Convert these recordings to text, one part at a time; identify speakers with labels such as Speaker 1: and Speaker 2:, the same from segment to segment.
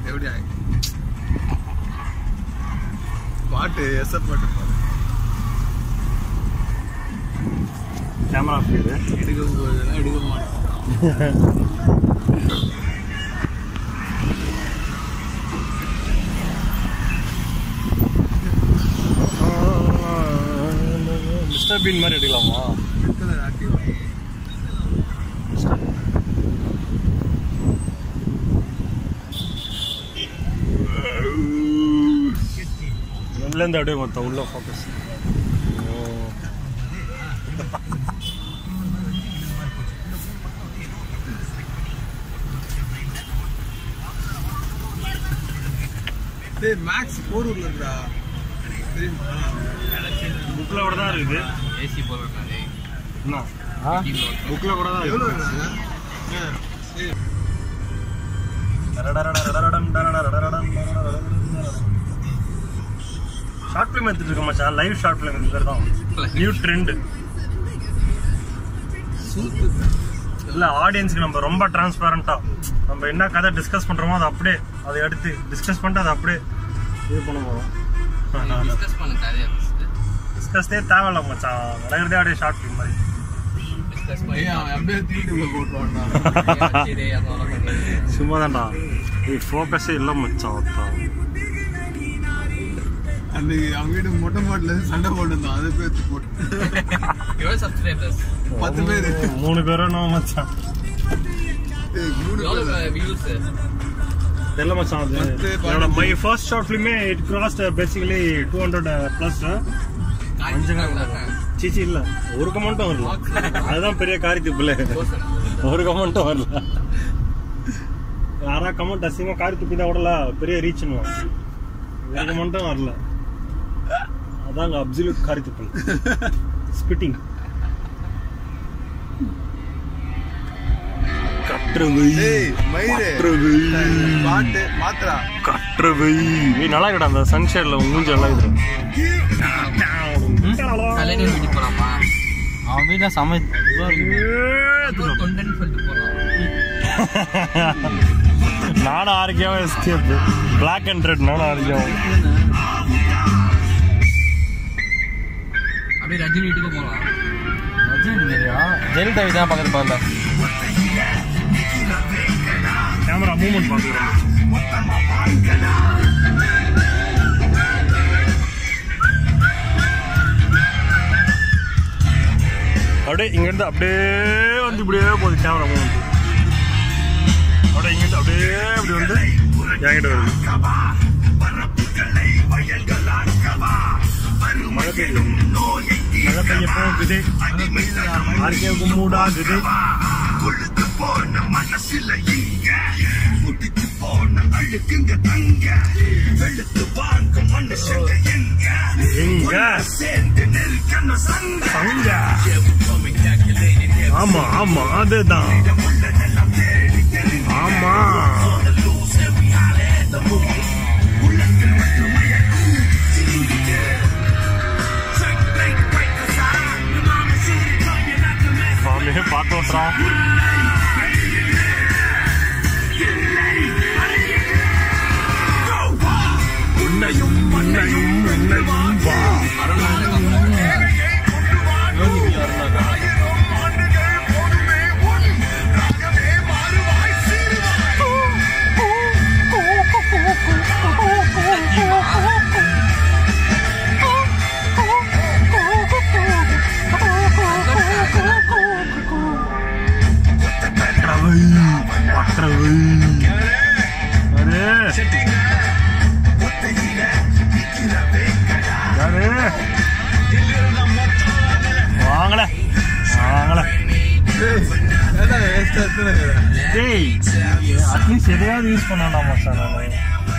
Speaker 1: எப்படி பாட்டு எஸ்எப் பாட்டு பாடு.
Speaker 2: கேமரா ஃபீடு
Speaker 1: எடுக்க போகுதுன்னா எடுக்க மாட்டேன்
Speaker 2: மிஸ்டர் பீன் மாதிரி எடுக்கலாமா
Speaker 1: கலர் ஆக்டிவ்
Speaker 2: உள்ளேருந்து அப்படியே மொத்தம் உள்ள ஃபோக்கஸ்
Speaker 1: டேய் மேக்ஸ் போரூர்ல இருக்கா தெரியுமா
Speaker 2: புக்கில் கூட தான் இருக்குது
Speaker 3: ஏசி போடுறாரு
Speaker 2: என்ன புக்கில் கூட தான்
Speaker 1: எவ்வளோ
Speaker 2: இருக்குது ஷார்ட் ஃபிலிம் எடுத்துட்டு இருக்க மச்சான் லைவ் ஷார்ட் ஃபிலிம் இது தான் நியூ ட்ரெண்ட்
Speaker 1: சூப்பர்
Speaker 2: இல்ல ஆடியன்ஸ்க்கு நம்ம ரொம்ப டிரான்ஸ்பரண்டா நம்ம என்ன கதை டிஸ்கஸ் பண்றோமோ அதை அப்படியே அதை எடுத்து டிஸ்கஸ் பண்ணிட்டு அதை அப்படியே இது பண்ண போறோம்
Speaker 3: டிஸ்கஸ் பண்ண கதையை ஃபஸ்ட்டு
Speaker 2: டிஸ்கஸ்டே தேவையில்ல மச்சான் விளையாடுறதே அப்படியே ஷார்ட் ஃபிலிம் மாதிரி
Speaker 3: டிஸ்கஸ்
Speaker 1: ஏய் அவன் அப்படியே யூடியூப்ல போட்டுருவான்டா
Speaker 3: பண்ணி அதெல்லாம் பண்ணி
Speaker 2: சும்மா தான்டா இது ஃபோக்கஸே இல்லை மச்சான் ஒருத்தன்.
Speaker 1: அன்னைக்கு அவன் வீடு மொட்டை மாட்டில சண்டை போட்டுருந்தான் அதை பேர் போட்டு
Speaker 3: எவ்வளோ சப்ஸ்கிரைபர்ஸ்
Speaker 1: பத்து பேரு.
Speaker 2: மூணு பேரும் நம்ம மச்சான்
Speaker 1: ஏய், மூணு
Speaker 3: எவ்வளோ
Speaker 1: பேர்
Speaker 3: வியூஸ்
Speaker 2: தெரியல மச்சான் அது
Speaker 1: பத்து,
Speaker 2: என்னோட மை
Speaker 1: பதினஞ்சு.
Speaker 2: ஃபர்ஸ்ட் ஷார்ட் ஃபிலிமே it crossed basically two hundred plus சிச்சி இல்ல ஒரு கமெண்ட்டும் வரல அதுதான் பெரிய காரித்துப்புல ஒரு கமெண்ட்டும் வரல யாரா கமெண்ட் அசிங்கமா காரி துப்பி தான் விடல பெரிய ரீச்னு ஒரு கமெண்ட்டும் வரல அதாங்க அப்சல்யூட் காரி துப்பல் ஸ்பிட்டிங் கற்றவை
Speaker 1: டேய் மயிறு
Speaker 2: கற்றவை
Speaker 1: பாட்டு மாத்திரா
Speaker 2: கற்றவை ஏய் நல்லா இருக்கடா அந்த சன்ஷேட்ல மூஞ்சி நல்லா இருக்குது
Speaker 3: கலைஞர் வீட்டுக்கு போகலாமா
Speaker 4: அவன் வீட்டில் சமை
Speaker 3: தொண்டன் சொல்லிட்டு போகலாம்
Speaker 2: நானும் ஆரோக்கியமா எஸ்கேப் பிளாக் அண்ட் ரெட் நானும் ஆரோக்கியம்
Speaker 3: அப்படியே ரஜினி வீட்டுக்கு போகலாம்
Speaker 4: ஜெயலலிதா வீட்டு தான் பக்கத்து பாருல
Speaker 2: கேமரா மூவ்மெண்ட் பார்த்துக்கிறோம் அப்படியே இங்கிருந்து அப்படியே வந்து இப்படியே போகுது கேமரா மூவ்மெண்ட் அப்படியே இங்கிருந்து அப்படியே இப்படி வந்து என்கிட்ட வருது மழை பெய்யுது மழை பெய்ய போகுது ஆர்கே மூடாகுது எங்க சங்க ஆமா ஆமா அதுதான் ஆமா சாமியே பார்த்து ஓட்டுறான் உன்னையும் உன்னையும் உன்னையும் வா பற்றவை பற்றவை அரே யாரு வாங்கல வாங்கல
Speaker 1: ஏடா வேஸ்டா எத்தனை
Speaker 2: டேய் அட்லீஸ்ட் எதையாவது யூஸ் பண்ணலாமா சார் நான்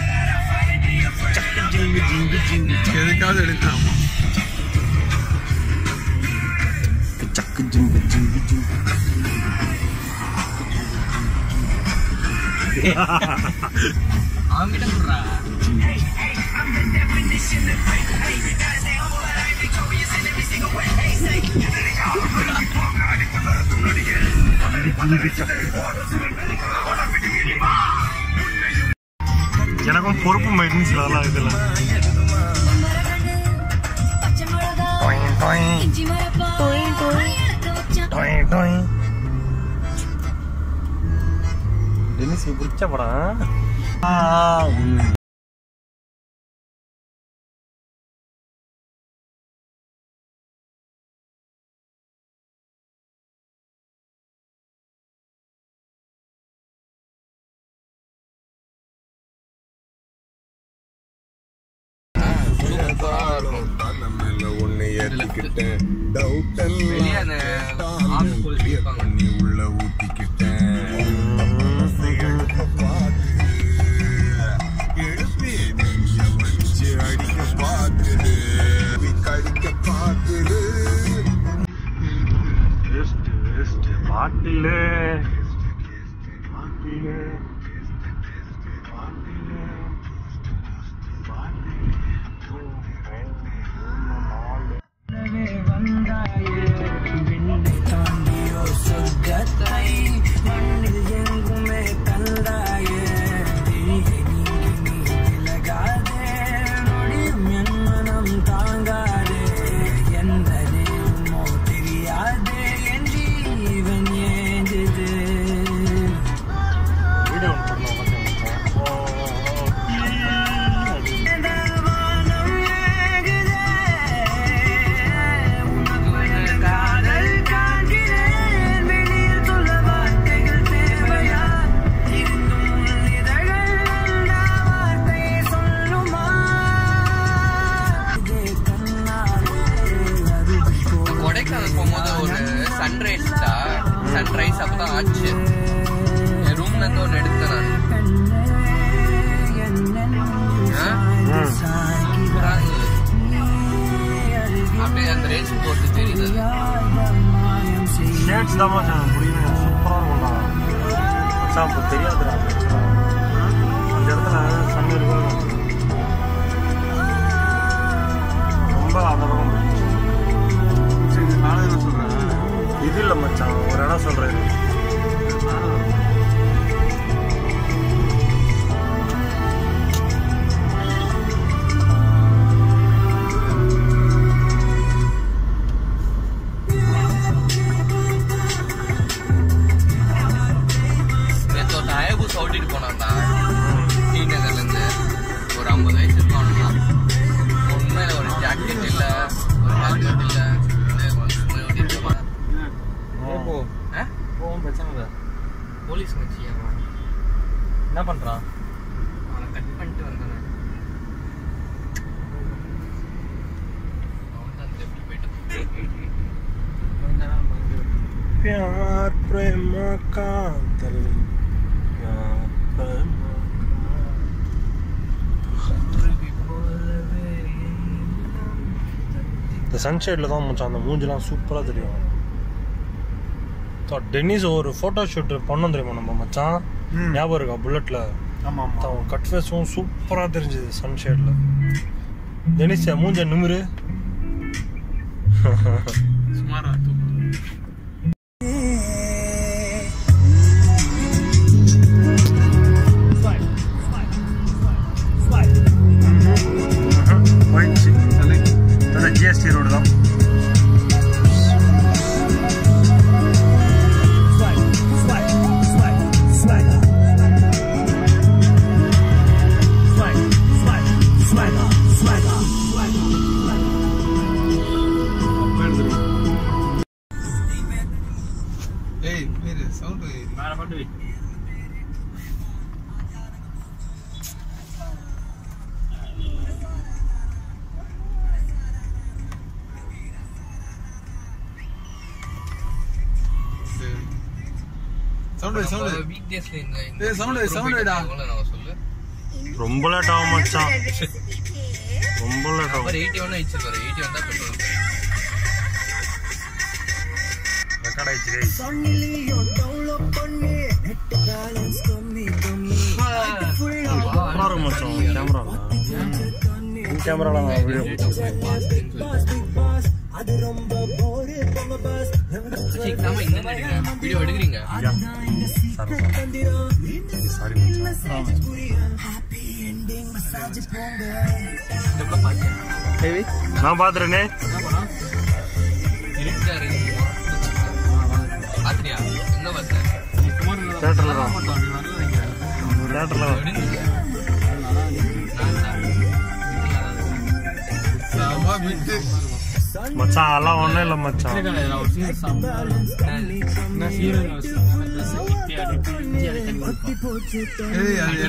Speaker 1: எதுக்காவது எடுக்கலாம்
Speaker 2: சக்கு ஜிங்கு ஜிங்கு ஜிங்கு
Speaker 3: அவன் கிட்ட சொல்றா
Speaker 2: எனக்கும் பொறுப்பு மைண்ட்ஸ் அதெல்லாம் இதுல டென்னிஸ் பிடிச்ச படம்
Speaker 1: உன்னை ஏத்திக்கிட்டேன் டவுட்
Speaker 3: வெளியே அந்த ஆர்மி போலீஸ் இருப்பாங்க
Speaker 1: நீ உள்ள ஊத்திக்கிட்டேன் எழுப்பி நெஞ்ச வச்சு அடிக்க பாக்குது கடிக்க பாக்குது
Speaker 2: waste waste bottle bottle video ஒன்று
Speaker 3: கொடைக்கானல் போகும்போது ஒரு சன்ரைஸ்டா சன்ரைஸ் அப்பதான் ஆச்சு என் ரூம்ல இருந்து ஒன்று எடுத்தேன் நான் ஆ? சூப்பரா இருந்தது. அப்படியே அந்த ரேஸ் போட்டு தெரியுது
Speaker 2: ஷேட்ஸ் தான் மச்சான் முடியல சூப்பராக இருக்கும்டா மச்சான் இப்போ தெரியாதுடா அந்த இடத்துல சன் இருக்கும் ரொம்ப அந்த பக்கம்
Speaker 1: சரி நானும் என்ன சொல்றேன்
Speaker 2: இது இல்லை மச்சான் ஒரு இடம் சொல்கிறேன்
Speaker 3: நேற்று ஒரு ஹயபூஸ் ஓட்டிட்டு போனான்டா டி நகர்ல இருந்து ஒரு ஐம்பது வயசு இருக்கும் அவனுக்கு உண்மையில ஒரு ஜாக்கெட் இல்ல ஒரு ஹெல்மெட் இல்ல இந்த ஒரு சும்மா ஓட்டிட்டு இருப்பான்.
Speaker 4: போ
Speaker 3: ஆ?
Speaker 4: போகும் பிரச்சனை இல்லை
Speaker 3: போலீஸ் மச்சி அவன்
Speaker 4: என்ன பண்ணுறான்
Speaker 3: அவனை கட் பண்ணிட்டு வந்தானே அவன் தான் எப்படி போயிட்டான்
Speaker 2: प्यार प्रेम कांतल प्यार प्रेम இந்த சன்ஷேடில் தான் மச்சான் அந்த மூஞ்சிலாம் சூப்பராக தெரியும் தா- டென்னிஸ் ஒரு ஃபோட்டோ ஷூட் பண்ணோம் தெரியுமா நம்ம மச்சான்
Speaker 1: ம்.
Speaker 2: ஞாபகம் இருக்கா புல்லட்டில்
Speaker 1: ஆமா ஆமா
Speaker 2: அவன் கட் ஃபேஸும் சூப்பராக தெரிஞ்சுது சன்ஷேடில் டென்னிஸ் என் மூஞ்ச நிமிரு
Speaker 3: சுமாரா தூக்கம்
Speaker 2: போயிடுச்சு அதான் ஜிஎஸ்டி ரோடு தான்
Speaker 1: ஏய் பேரு சவுண்ட்
Speaker 4: வேற பாட்டு
Speaker 1: சவுண்ட் சவுண்ட்
Speaker 3: வீக் டேஸ்ல இந்த
Speaker 1: ஏய், sound வை, sound வைடா.
Speaker 3: நான் சொல்லு
Speaker 2: ரொம்ப லேட் ஆகும் மச்சான் ரொம்ப லேட் ஆகும்
Speaker 3: நம்பர் எயிட்டி ஒன் ஆயிடுச்சு பாரு எயிட்டி வந்தா பெட்ரோல்
Speaker 2: ரெக்கார்ட் ஆயிடுச்சு guys. சூப்பரா இருக்கும் மச்சான் கேமரா உன் கேமரால நான் வீடியோ
Speaker 3: சீக்கிரமா இந்த வீடியோ எடுக்கிறீங்க
Speaker 2: சாரி சாரி மச்சான்
Speaker 3: ஹெவி
Speaker 2: நான் பாத்துறேனே
Speaker 3: இருட்டா இருக்கு பாத்திரியா எங்க பார்த்த
Speaker 2: தேட்டர்ல தான் தேட்டர்ல தான்
Speaker 3: எப்படி இருந்துச்சு? நான் தான்.
Speaker 1: செம விட்டு
Speaker 2: மச்சான் அதெல்லாம் ஒண்ணும் இல்ல மச்சான்
Speaker 3: என்னது?
Speaker 1: ஏய் அது